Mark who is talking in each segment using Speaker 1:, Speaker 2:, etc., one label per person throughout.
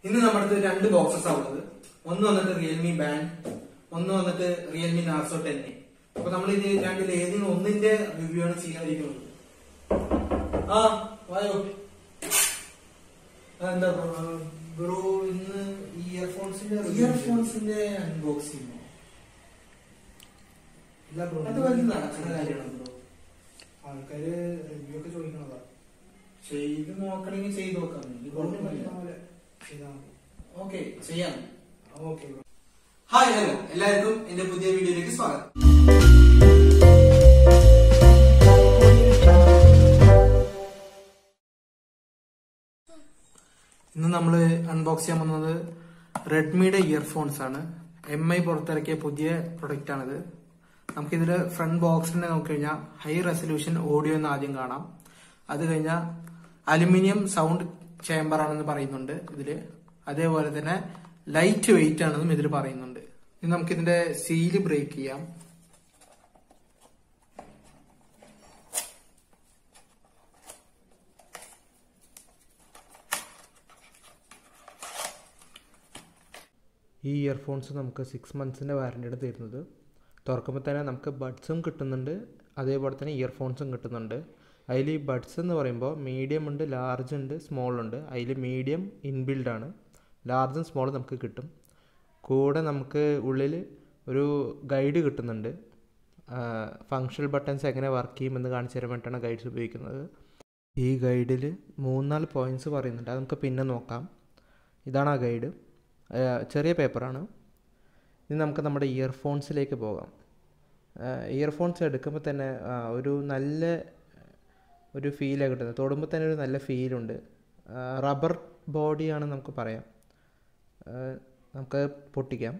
Speaker 1: ഇന്ന് നമ്മുടെ അടുത്ത് രണ്ട് ബോക്സസ് ഉള്ളത് ഒന്ന് വന്നിട്ട് റിയൽമി ബാൻഡ് ഒന്ന് വന്നിട്ട് റിയൽമി നാർസോ ടെൻ അപ്പൊ നമ്മൾ ഇത് രണ്ടിൽ ഏതെങ്കിലും ഒന്നിന്റെ റിവ്യൂ ആണ് ചെയ്യാതിരിക്കുന്നത് ആ വായോ ആ, എന്താ ബ്രോ ഇന്ന് ഇയർഫോൺസിന്റെ ഇയർഫോൺസിന്റെ അൺബോക്സിംഗ്
Speaker 2: ഇല്ല ബ്രോ
Speaker 1: അത് വലിയ നടക്കുന്ന കാര്യമാണ് ബ്രോ
Speaker 2: ആൾക്കാര് റിവ്യൂ ഒക്കെ ചോദിക്കണതാ
Speaker 1: ചെയ്ത് നോക്കണമെങ്കിൽ ചെയ്ത് നോക്കാം എനിക്ക്
Speaker 2: ബ്രോന്
Speaker 1: കുഴപ്പമില്ല
Speaker 2: പറ്റുന്ന പോലെ ചെയ്താൽ മതി
Speaker 1: ഓക്കെ ചെയ്യാം
Speaker 2: ഓക്കെ ബ്രോ
Speaker 1: ഹായ് ഹലോ എല്ലാവർക്കും എന്റെ പുതിയ വീഡിയോയിലേക്ക് സ്വാഗതം ഇന്ന് നമ്മൾ അൺബോക്സ് ചെയ്യാൻ പോകുന്നത് റെഡ്മിയുടെ ഇയർഫോൺസ് ആണ് എം ഐ പുറത്തിറക്കിയ പുതിയ പ്രൊഡക്റ്റ് ആണിത് നമുക്കിതിൽ ഫ്രണ്ട് ബോക്സിനെ നോക്കിക്കഴിഞ്ഞാൽ ഹൈ റെസൊല്യൂഷൻ ഓഡിയോ എന്ന് ആദ്യം കാണാം അത് കഴിഞ്ഞാൽ അലുമിനിയം സൗണ്ട് ചേംബർ ആണെന്ന് പറയുന്നുണ്ട് ഇതില് അതേപോലെ തന്നെ ലൈറ്റ് വെയിറ്റ് ആണെന്നും ഇതിൽ പറയുന്നുണ്ട് ഇനി നമുക്കിതിന്റെ സീല് ബ്രേക്ക് ചെയ്യാം
Speaker 3: ഈ ഇയർഫോൺസ് നമുക്ക് സിക്സ് മന്ത്സിൻ്റെ വാറൻറ്റിയാണ് തരുന്നത് തുറക്കുമ്പോൾ തന്നെ നമുക്ക് ബഡ്സും കിട്ടുന്നുണ്ട് അതേപോലെ തന്നെ ഇയർഫോൺസും കിട്ടുന്നുണ്ട് അതിൽ ഈ ബഡ്സ് എന്ന് പറയുമ്പോൾ മീഡിയം ഉണ്ട് ലാർജ് ഉണ്ട് സ്മോൾ ഉണ്ട് അതിൽ മീഡിയം ഇൻബിൽഡ് ആണ് ലാർജും സ്മോളും നമുക്ക് കിട്ടും കൂടെ നമുക്ക് ഉള്ളിൽ ഒരു ഗൈഡ് കിട്ടുന്നുണ്ട് ഫങ്ഷണൽ ബട്ടൺസ് എങ്ങനെ വർക്ക് ചെയ്യുമെന്ന് കാണിച്ചു തരാൻ വേണ്ടിയിട്ടാണ് ഗൈഡ്സ് ഉപയോഗിക്കുന്നത് ഈ ഗൈഡിൽ മൂന്നാല് പോയിന്റ്സ് പറയുന്നുണ്ട് അത് നമുക്ക് പിന്നെ നോക്കാം ഇതാണ് ആ ഗൈഡ് ചെറിയ പേപ്പറാണ് ഇനി നമുക്ക് നമ്മുടെ ഇയർഫോൺസിലേക്ക് പോകാം ഇയർഫോൺസ് എടുക്കുമ്പോൾ തന്നെ ആ, ഒരു നല്ല ഒരു ഫീലാണ് കിട്ടുന്നത് തൊടുമ്പോൾ തന്നെ ഒരു നല്ല ഫീലുണ്ട് റബ്ബർ ബോഡിയാണ് നമുക്ക് പറയാം ആ, നമുക്ക് പൊട്ടിക്കാം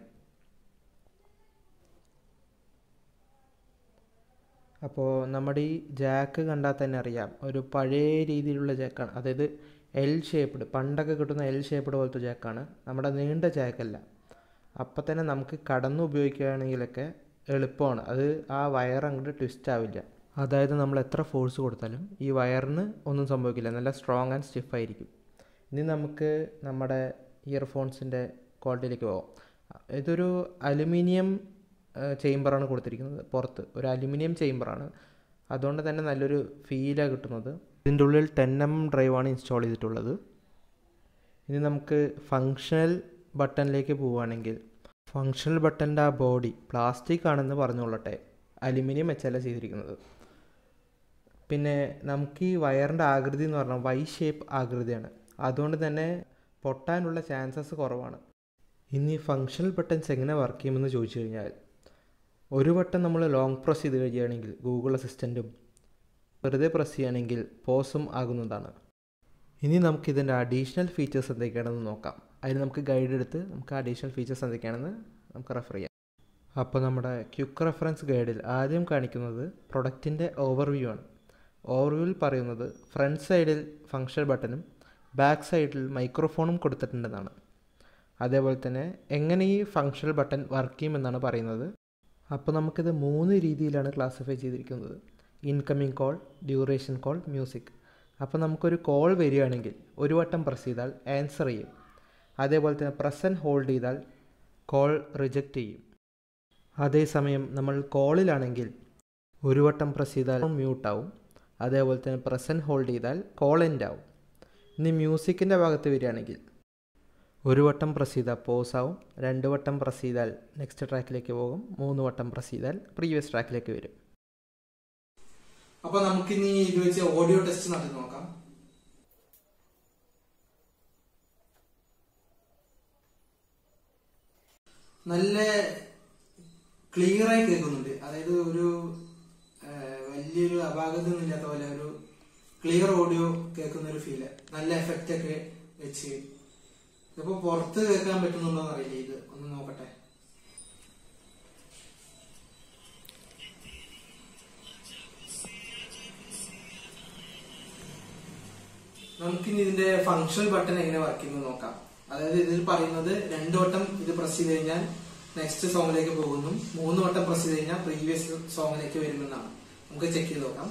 Speaker 3: അപ്പോൾ നമ്മുടെ ഈ ജാക്ക് കണ്ടാൽ തന്നെ അറിയാം ഒരു പഴയ രീതിയിലുള്ള ജാക്കാണ് അതായത് എൽ ഷേപ്പ്ഡ് പണ്ടൊക്കെ കിട്ടുന്ന എൽ ഷേപ്പ്ഡ് പോലത്തെ ജാക്കാണ് നമ്മുടെ നീണ്ട ജാക്കല്ല അപ്പം തന്നെ നമുക്ക് കടന്ന് ഉപയോഗിക്കുകയാണെങ്കിലൊക്കെ എളുപ്പമാണ് അത് ആ വയർ അങ്ങോട്ട് ട്വിസ്റ്റ് ആവില്ല അതായത് നമ്മൾ എത്ര ഫോഴ്സ് കൊടുത്താലും ഈ വയറിന് ഒന്നും സംഭവിക്കില്ല നല്ല സ്ട്രോങ് ആൻഡ് സ്റ്റിഫ് ആയിരിക്കും ഇനി നമുക്ക് നമ്മുടെ ഇയർഫോൺസിൻ്റെ ക്വാളിറ്റിയിലേക്ക് പോകാം ഇതൊരു അലുമിനിയം ചേംബറാണ് കൊടുത്തിരിക്കുന്നത് പുറത്ത് ഒരു അലുമിനിയം ചേംബറാണ് അതുകൊണ്ട് തന്നെ നല്ലൊരു ഫീലാണ് കിട്ടുന്നത് ഇതിൻ്റെ ഉള്ളിൽ ടെൻ എം ഡ്രൈവാണ് ഇൻസ്റ്റാൾ ചെയ്തിട്ടുള്ളത് ഇനി നമുക്ക് ഫങ്ഷണൽ ബട്ടണിലേക്ക് പോവുകയാണെങ്കിൽ ഫങ്ഷണൽ ബട്ടൻ്റെ ആ ബോഡി പ്ലാസ്റ്റിക് ആണെന്ന് പറഞ്ഞുകൊള്ളട്ടെ അലുമിനിയം വെച്ചല്ല ചെയ്തിരിക്കുന്നത് പിന്നെ നമുക്ക് ഈ വയറിൻ്റെ ആകൃതി എന്ന് പറഞ്ഞാൽ വൈ ഷേപ്പ് ആകൃതിയാണ് അതുകൊണ്ട് തന്നെ പൊട്ടാനുള്ള ചാൻസസ് കുറവാണ് ഇനി ഫങ്ഷണൽ ബട്ടൺസ് എങ്ങനെ വർക്ക് ചെയ്യുമെന്ന് ചോദിച്ചു കഴിഞ്ഞാൽ ഒരു വട്ടം നമ്മൾ ലോങ് പ്രസ് ചെയ്ത് കഴിയുകയാണെങ്കിൽ ഗൂഗിൾ അസിസ്റ്റൻറ്റും വെറുതെ പ്രസ് ചെയ്യുകയാണെങ്കിൽ പോസും ആകുന്നതാണ് ഇനി നമുക്ക് ഇതിൻ്റെ അഡീഷണൽ ഫീച്ചേഴ്സ് എന്തൊക്കെയാണെന്ന് നോക്കാം അതിന് നമുക്ക് ഗൈഡ് എടുത്ത് നമുക്ക് അഡീഷണൽ ഫീച്ചേഴ്സ് എന്തൊക്കെയാണെന്ന് നമുക്ക് റെഫർ ചെയ്യാം അപ്പോൾ നമ്മുടെ ക്യുക്ക് റെഫറൻസ് ഗൈഡിൽ ആദ്യം കാണിക്കുന്നത് പ്രൊഡക്റ്റിൻ്റെ ഓവർവ്യൂ ആണ് ഓവർവ്യൂവിൽ പറയുന്നത് ഫ്രണ്ട് സൈഡിൽ ഫങ്ഷൻ ബട്ടണും ബാക്ക് സൈഡിൽ മൈക്രോഫോണും കൊടുത്തിട്ടുണ്ടെന്നാണ് അതേപോലെ തന്നെ എങ്ങനെ ഈ ഫങ്ഷണൽ ബട്ടൺ വർക്ക് ചെയ്യുമെന്നാണ് പറയുന്നത് അപ്പോൾ നമുക്കിത് മൂന്ന് രീതിയിലാണ് ക്ലാസിഫൈ ചെയ്തിരിക്കുന്നത് incoming call duration call music അപ്പോൾ നമുക്കൊരു കോൾ വരികയാണെങ്കിൽ ഒരു വട്ടം പ്രസ് ചെയ്താൽ ആൻസർ ചെയ്യും അതേപോലെ തന്നെ പ്രസൻറ്റ് ഹോൾഡ് ചെയ്താൽ കോൾ റിജക്റ്റ് ചെയ്യും അതേസമയം നമ്മൾ കോളിലാണെങ്കിൽ ഒരു വട്ടം പ്രസ് ചെയ്താൽ മ്യൂട്ട് ആവും അതേപോലെ തന്നെ പ്രസൻറ്റ് ഹോൾഡ് ചെയ്താൽ കോൾ എൻഡ് ആവും ഇനി മ്യൂസിക്കിൻ്റെ ഭാഗത്ത് വരികയാണെങ്കിൽ ഒരു വട്ടം പ്രസ് ചെയ്താൽ പോസ് ആവും രണ്ട് വട്ടം പ്രസ് ചെയ്താൽ നെക്സ്റ്റ് ട്രാക്കിലേക്ക് പോകും മൂന്ന് വട്ടം പ്രസ് ചെയ്താൽ പ്രീവിയസ് ട്രാക്കിലേക്ക് വരും
Speaker 1: അപ്പൊ നമുക്കിനി ഇത് വെച്ച് ഓഡിയോ ടെസ്റ്റ് നടത്തി നോക്കാം നല്ല ക്ലിയർ ആയി കേൾക്കുന്നുണ്ട് അതായത് ഒരു ആ, വലിയൊരു അപാകതയൊന്നും ഇല്ലാത്ത പോലെ ഒരു ക്ലിയർ ഓഡിയോ കേൾക്കുന്ന ഒരു ഫീല് നല്ല എഫക്റ്റ് ഒക്കെ വെച്ച് ഇതിപ്പോ പുറത്ത് കേൾക്കാൻ പറ്റുന്നുണ്ടോ അറിയില്ല ഇത് ഒന്ന് നോക്കട്ടെ നമുക്കിനി ഇതിന്റെ ഫങ്ഷണൽ ബട്ടൺ എങ്ങനെ വർക്ക് ചെയ്യുന്നത് നോക്കാം അതായത് ഇതിൽ പറയുന്നത് രണ്ടു വട്ടം ഇത് പ്രസ് ചെയ്ത് കഴിഞ്ഞാൽ നെക്സ്റ്റ് സോങ്ങിലേക്ക് പോകുന്നു മൂന്ന് വട്ടം പ്രസ് ചെയ്ത് കഴിഞ്ഞാൽ പ്രീവിയസ് സോങ്ങിലേക്ക് വരുമെന്നാണ് നമുക്ക് ചെക്ക് ചെയ്ത് നോക്കാം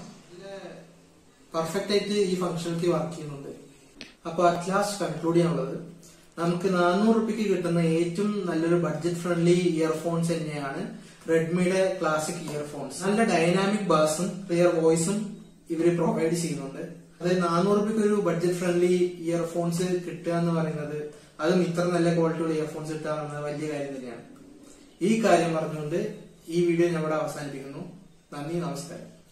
Speaker 1: പെർഫെക്റ്റ് ആയിട്ട് ഈ ഫംഗ്ഷനിലേക്ക് വർക്ക് ചെയ്യുന്നുണ്ട് അപ്പൊ അറ്റ് ലാസ്റ്റ് കൺക്ലൂഡ് ചെയ്യാനുള്ളത് നമുക്ക് നാനൂറ് റുപ്യക്ക് കിട്ടുന്ന ഏറ്റവും നല്ലൊരു ബഡ്ജറ്റ് ഫ്രണ്ട്ലി ഇയർഫോൺസ് തന്നെയാണ് റെഡ്മിയുടെ ക്ലാസിക് ഇയർഫോൺസ് നല്ല ഡൈനാമിക് ബാസും ക്ലിയർ വോയിസും ഇവര് പ്രൊവൈഡ് ചെയ്യുന്നുണ്ട് അതായത് നാനൂറ് റുപ്യക്ക് ഒരു ബഡ്ജറ്റ് ഫ്രണ്ട്ലി ഇയർഫോൺസ് കിട്ടുക എന്ന് പറയുന്നത് അതും ഇത്ര നല്ല ക്വാളിറ്റിയുള്ള ഇയർഫോൺസ് കിട്ടുക എന്നത് വലിയ കാര്യം തന്നെയാണ് ഈ കാര്യം പറഞ്ഞുകൊണ്ട് ഈ വീഡിയോ ഞാൻ ഇവിടെ അവസാനിപ്പിക്കുന്നു നന്ദി നമസ്കാരം